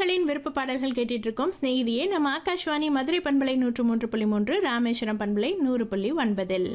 நேயர்களின் விருப்ப பாடல்கள் கேட்டுட்டு இருக்கோம் ஸ்நேகிதியே நம்ம ஆகாஷ்வாணி மதுரை பண்பலை நூற்று மூன்று புள்ளி மூன்று ராமேஸ்வரம் பண்பலை நூறு புள்ளி ஒன்பதில்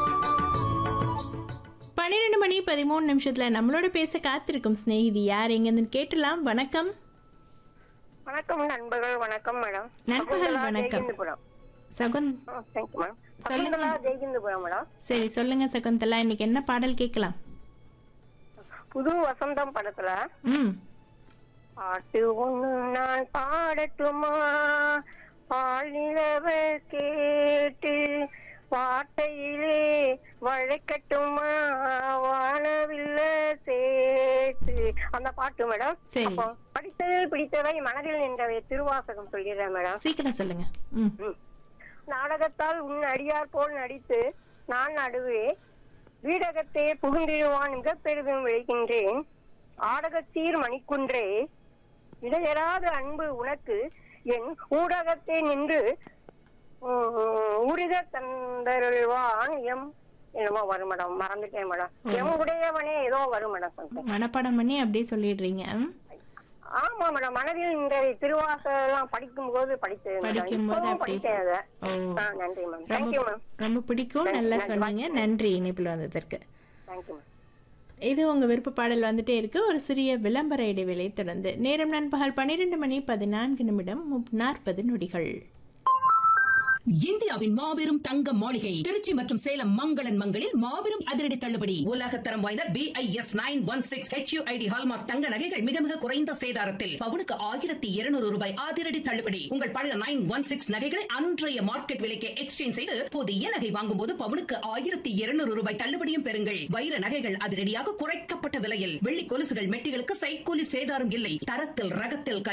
பன்னிரெண்டு மணி பதிமூணு நிமிஷத்துல நம்மளோட பேச காத்திருக்கும் ஸ்நேகிதி யார் எங்கன்னு கேட்டலாம் வணக்கம் வணக்கம் நண்பர்கள் வணக்கம் மேடம் நண்பர்கள் சகுந்தலா வணக்கம். ஜெயகிந்தபுரம் சகுன் தேங்க்யூ மேடம் சொல்லுங்க. சகுந்தலா ஜெயகிந்தபுரம் மேடம் சரி சொல்லுங்க சகுந்தலா இன்னைக்கு என்ன பாடல் கேட்கலாம் புது வசந்தம் படத்துல ம் பாட்டு ஒண்ணு நான் பாடட்டுமா பாலிலவ கேட்டு வார்த்தையிலே வழைக்கட்டுமா வானவில்ல சேர்த்து அந்த பாட்டு மேடம் சரி. அப்போ படித்தது பிடித்தவை மனதில் நின்றவை திருவாசகம் சொல்லிடுறேன் மேடம் சீக்கிரம் சொல்லுங்க ம் ம். நாடகத்தால் உன் அடியார் போல் நடித்து நான் நடுவே வீடகத்தே புகுந்திடுவான் மிக பெரிதும் விளைகின்றேன் ஆடகத்தீர் மணிக்குன்றே இடையராத அன்பு உனக்கு என் ஊடகத்தே நின்று உம், உருக தந்தருள்வான் எம் என்னமோ வரும் மேடம் மறந்துட்டேன் மேடம் எம் உடையவனே ஏதோ வரும் மேடம் something. மனப்பாடம் பண்ணி அப்படியே சொல்லிடுறீங்க ம்? ஆமா மேடம் மனதில் இந்த திருவாசகம் படிக்கும் போது படித்தது மேடம் படிக்கும்போது இப்பவும் அப்படி. படித்தேன் அதை. ஓ ஆ, நன்றி மேம் ரொம்ப தேங்க்யூ மேம் ரொம்ப பிடிக்கும் நல்லா சொன்னீங்க நன்றி இணைப்பில் வந்ததற்கு தேங்க்யூ மேம் இது உங்க விருப்ப பாடல் வந்துட்டே இருக்கு ஒரு சிறிய விளம்பர இடைவேளை தொடர்ந்து நேரம் நண்பகல் பன்னிரெண்டு மணி பதினான்கு நிமிடம் முப்- நாற்பது நொடிகள் இந்தியாவின் மாபெரும் தங்க மாளிகை திருச்சி மற்றும் சேலம் மங்களன் மங்களில் மாபெரும் அதிரடி தள்ளுபடி உலகத்தரம் வாய்ந்த B I S nine one six HUID hallmark தங்க நகைகள் மிக மிக குறைந்த சேதாரத்தில் பவுனுக்கு ஆயிரத்தி இருநூறு ரூபாய் அதிரடி தள்ளுபடி உங்கள் பழைய நைன் ஒன் சிக்ஸ் நகைகளை அன்றைய மார்க்கெட் விலைக்கு எக்ஸ்சேஞ்ச் செய்து புதிய நகை வாங்கும் போது பவுனுக்கு ஆயிரத்தி இருநூறு ரூபாய் தள்ளுபடியும் பெறுங்கள் வைர நகைகள் அதிரடியாக குறைக்கப்பட்ட விலையில் வெள்ளி கொலுசுகள் மெட்டிகளுக்கு சைக்கூலி சேதாரம் இல்லை தரத்தில் ரகத்தில் கை